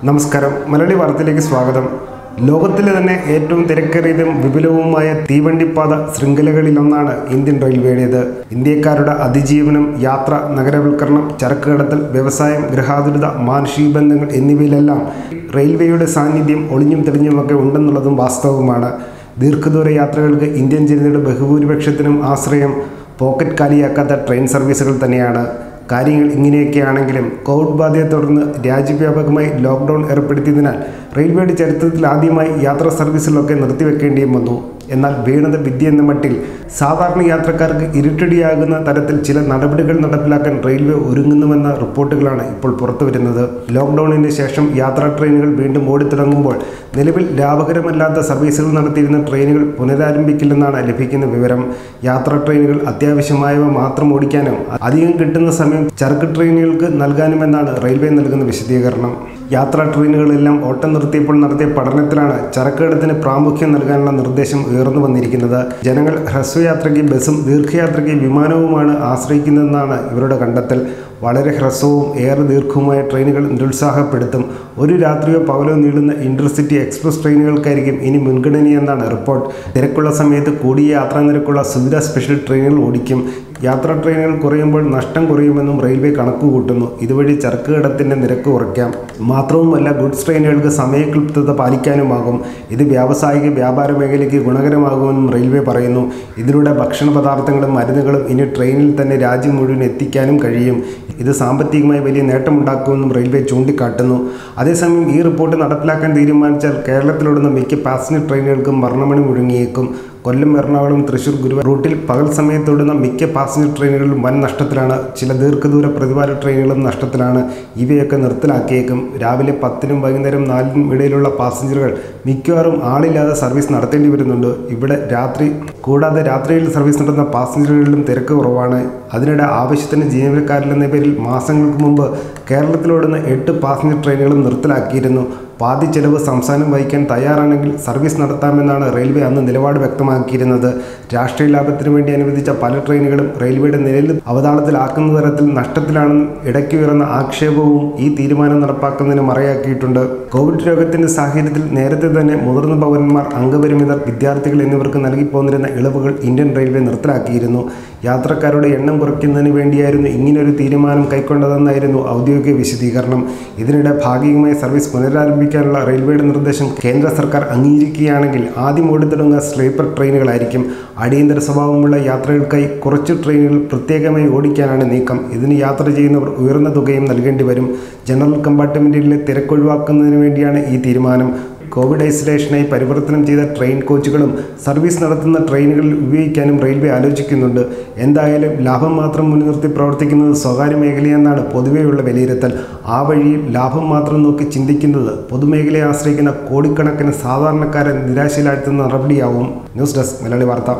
നമസ്കാരം മലയാളി വാർത്തയിലേക്ക് സ്വാഗതം ലോകത്തിലെ തന്നെ ഏറ്റവും തിരക്കേറിയതും വിപുലവുമായ തീവണ്ടിപ്പാത ശൃംഖലകളിലൊന്നാണ് ഇന്ത്യൻ റെയിൽവേയുടേത് ഇന്ത്യക്കാരുടെ അതിജീവനം യാത്ര നഗരവൽക്കരണം ചരക്ക് കടത്തൽ വ്യവസായം ഗൃഹാതുരത മാനുഷിക ബന്ധങ്ങൾ എന്നിവയിലെല്ലാം റെയിൽവേയുടെ സാന്നിധ്യം ഒളിഞ്ഞും തെളിഞ്ഞുമൊക്കെ ഉണ്ടെന്നുള്ളതും വാസ്തവമാണ് ദീർഘദൂര യാത്രകൾക്ക് ഇന്ത്യൻ ജനതയുടെ ബഹുഭൂരിപക്ഷത്തിനും ആശ്രയം പോക്കറ്റ് കാലിയാക്കാത്ത ട്രെയിൻ സർവീസുകൾ തന്നെയാണ് കാര്യങ്ങൾ ഇങ്ങനെയൊക്കെയാണെങ്കിലും കോവിഡ് ബാധയെ തുടർന്ന് രാജ്യവ്യാപകമായി ലോക്ക്ഡൗൺ ഏർപ്പെടുത്തിയതിനാൽ റെയിൽവേയുടെ ചരിത്രത്തിൽ ആദ്യമായി യാത്രാ സർവീസുകളൊക്കെ നിർത്തിവെക്കേണ്ടിയും വന്നു എന്നാൽ വീണത് വിദ്യ എന്ന മട്ടിൽ സാധാരണ യാത്രക്കാർക്ക് ഇരുട്ടടിയാകുന്ന തരത്തിൽ ചില നടപടികൾ നടപ്പിലാക്കാൻ റെയിൽവേ ഒരുങ്ങുന്നുവെന്ന റിപ്പോർട്ടുകളാണ് ഇപ്പോൾ പുറത്തുവരുന്നത് ലോക്ക്ഡൌണിന് ശേഷം യാത്രാ ട്രെയിനുകൾ വീണ്ടും ഓടിത്തുടങ്ങുമ്പോൾ നിലവിൽ ലാഭകരമല്ലാത്ത സർവീസുകൾ നടത്തിയിരുന്ന ട്രെയിനുകൾ പുനരാരംഭിക്കില്ലെന്നാണ് ലഭിക്കുന്ന വിവരം യാത്രാ ട്രെയിനുകൾ അത്യാവശ്യമായവ മാത്രം ഓടിക്കാനും അധികം കിട്ടുന്ന സമയം ചരക്ക് ട്രെയിനുകൾക്ക് നൽകാനുമെന്നാണ് റെയിൽവേ നൽകുന്ന വിശദീകരണം യാത്രാ ട്രെയിനുകളെല്ലാം ഓട്ടം നിർത്തിയപ്പോൾ നടത്തിയ പഠനത്തിലാണ് ചരക്കുകടത്തിന് പ്രാമുഖ്യം നൽകാനുള്ള നിർദ്ദേശം ഉയർന്നു വന്നിരിക്കുന്നത് ജനങ്ങൾ ഹ്രസ്വയാത്രയ്ക്ക് ബസ്സും ദീർഘയാത്രയ്ക്ക് വിമാനവുമാണ് ആശ്രയിക്കുന്നതെന്നാണ് ഇവരുടെ കണ്ടെത്തൽ വളരെ ഹ്രസ്വവും ഏറെ ദീർഘവുമായ ട്രെയിനുകൾ നിരുത്സാഹപ്പെടുത്തും ഒരു രാത്രിയോ പകലോ നീളുന്ന ഇന്റർസിറ്റി എക്സ്പ്രസ് ട്രെയിനുകൾക്കായിരിക്കും ഇനി മുൻഗണനയെന്നാണ് റിപ്പോർട്ട് തിരക്കുള്ള സമയത്ത് കൂടിയ യാത്രാ നിരക്കുള്ള സുവിധ സ്പെഷ്യൽ ട്രെയിനുകൾ ഓടിക്കും യാത്രാ ട്രെയിനുകൾ കുറയുമ്പോൾ നഷ്ടം കുറയുമെന്നും റെയിൽവേ കണക്ക് കൂട്ടുന്നു ഇതുവഴി ചരക്ക് കടത്തിൻ്റെ നിരക്ക് കുറയ്ക്കാം മാത്രവുമല്ല ഗുഡ്സ് ട്രെയിനുകൾക്ക് സമയക്ലിപ്തത പാലിക്കാനുമാകും ഇത് വ്യാവസായിക വ്യാപാര മേഖലയ്ക്ക് ഗുണകരമാകുമെന്നും റെയിൽവേ പറയുന്നു ഇതിലൂടെ ഭക്ഷണ പദാർത്ഥങ്ങളും മരുന്നുകളും ഇനി ട്രെയിനിൽ തന്നെ രാജ്യം മുഴുവൻ എത്തിക്കാനും കഴിയും ഇത് സാമ്പത്തികമായി വലിയ നേട്ടമുണ്ടാക്കുമെന്നും റെയിൽവേ ചൂണ്ടിക്കാട്ടുന്നു അതേസമയം ഈ റിപ്പോർട്ട് നടപ്പിലാക്കാൻ തീരുമാനിച്ചാൽ കേരളത്തിലോടുന്ന മിക്ക പാസഞ്ചർ ട്രെയിനുകൾക്കും മരണമണി മുഴങ്ങിയേക്കും കൊല്ലം എറണാകുളം തൃശൂർ ഗുരുവായൂർ റൂട്ടിൽ പകൽ സമയത്തോടുന്ന മിക്ക പാസഞ്ചർ ട്രെയിനുകളിലും വൻ നഷ്ടത്തിലാണ് ചില ദീർഘദൂര പ്രതിവാര ട്രെയിനുകളും നഷ്ടത്തിലാണ് ഇവയൊക്കെ നിർത്തലാക്കിയേക്കും രാവിലെ പത്തിനും വൈകുന്നേരം നാലിനും ഇടയിലുള്ള പാസഞ്ചറുകൾ മിക്കവാറും ആളില്ലാതെ സർവീസ് നടത്തേണ്ടി വരുന്നുണ്ട് ഇവിടെ രാത്രി കൂടാതെ രാത്രിയിൽ സർവീസ് നടത്തുന്ന പാസഞ്ചറുകളിലും തിരക്ക് കുറവാണ് അതിനിടെ ആവശ്യത്തിന് ജീവനക്കാരിലെന്ന പേരിൽ മാസങ്ങൾക്ക് മുമ്പ് കേരളത്തിലോടുന്ന എട്ട് പാസഞ്ചർ ട്രെയിനുകളും നിർത്തലാക്കിയിരുന്നു പാതി ചെലവ് സംസ്ഥാനം വഹിക്കാൻ തയ്യാറാണെങ്കിൽ സർവീസ് നടത്താമെന്നാണ് റെയിൽവേ അന്ന് നിലപാട് വ്യക്തമാക്കിയിരുന്നത് രാഷ്ട്രീയ ലാഭത്തിനു വേണ്ടി അനുവദിച്ച പല ട്രെയിനുകളും റെയിൽവേയുടെ നിലയിൽ അവതാളത്തിലാക്കുന്ന തരത്തിൽ നഷ്ടത്തിലാണെന്നും ഇടയ്ക്ക് ഉയർന്ന ആക്ഷേപവും ഈ തീരുമാനം നടപ്പാക്കുന്നതിന് മറയാക്കിയിട്ടുണ്ട് കോവിഡ് രോഗത്തിന്റെ സാഹചര്യത്തിൽ നേരത്തെ തന്നെ മുതിർന്ന പൗരന്മാർ അംഗപരിമിതർ വിദ്യാർത്ഥികൾ എന്നിവർക്ക് നൽകിപ്പോന്നിരുന്ന ഇളവുകൾ ഇന്ത്യൻ റെയിൽവേ നിർത്തലാക്കിയിരുന്നു യാത്രക്കാരുടെ എണ്ണം കുറയ്ക്കുന്നതിന് വേണ്ടിയായിരുന്നു ഇങ്ങനൊരു തീരുമാനം കൈക്കൊണ്ടതെന്നായിരുന്നു ഔദ്യോഗിക വിശദീകരണം ഇതിനിടെ ഭാഗികമായി സർവീസ് പുനരാരംഭിക്കാനുള്ള റെയിൽവേയുടെ നിർദ്ദേശം കേന്ദ്ര സർക്കാർ അംഗീകരിക്കുകയാണെങ്കിൽ ആദ്യം ഓടിത്തുടങ്ങുക സ്ലീപ്പർ ട്രെയിനുകളായിരിക്കും അടിയന്തര സ്വഭാവമുള്ള യാത്രകൾക്കായി കുറച്ച് ട്രെയിനുകൾ പ്രത്യേകമായി ഓടിക്കാനാണ് നീക്കം ഇതിന് യാത്ര ചെയ്യുന്നവർ ഉയർന്ന തുകയും നൽകേണ്ടി വരും ജനറൽ കമ്പാർട്ട്മെൻറ്റുകളിലെ തിരക്കൊഴിവാക്കുന്നതിന് വേണ്ടിയാണ് ഈ തീരുമാനം കോവിഡ് ഐസൊലേഷനായി പരിവർത്തനം ചെയ്ത ട്രെയിൻ കോച്ചുകളും സർവീസ് നടത്തുന്ന ട്രെയിനുകളിൽ ഉപയോഗിക്കാനും റെയിൽവേ ആലോചിക്കുന്നുണ്ട് എന്തായാലും ലാഭം മാത്രം മുൻനിർത്തി പ്രവർത്തിക്കുന്നത് സ്വകാര്യ മേഖലയെന്നാണ് പൊതുവെയുള്ള വിലയിരുത്തൽ ആ വഴിയിൽ ലാഭം മാത്രം നോക്കി ചിന്തിക്കുന്നത് പൊതുമേഖലയെ ആശ്രയിക്കുന്ന കോടിക്കണക്കിന് സാധാരണക്കാരെ നിരാശയിലാഴ്ത്തുന്ന നടപടിയാവും ന്യൂസ് ഡെസ്ക് മലയാളി വാർത്ത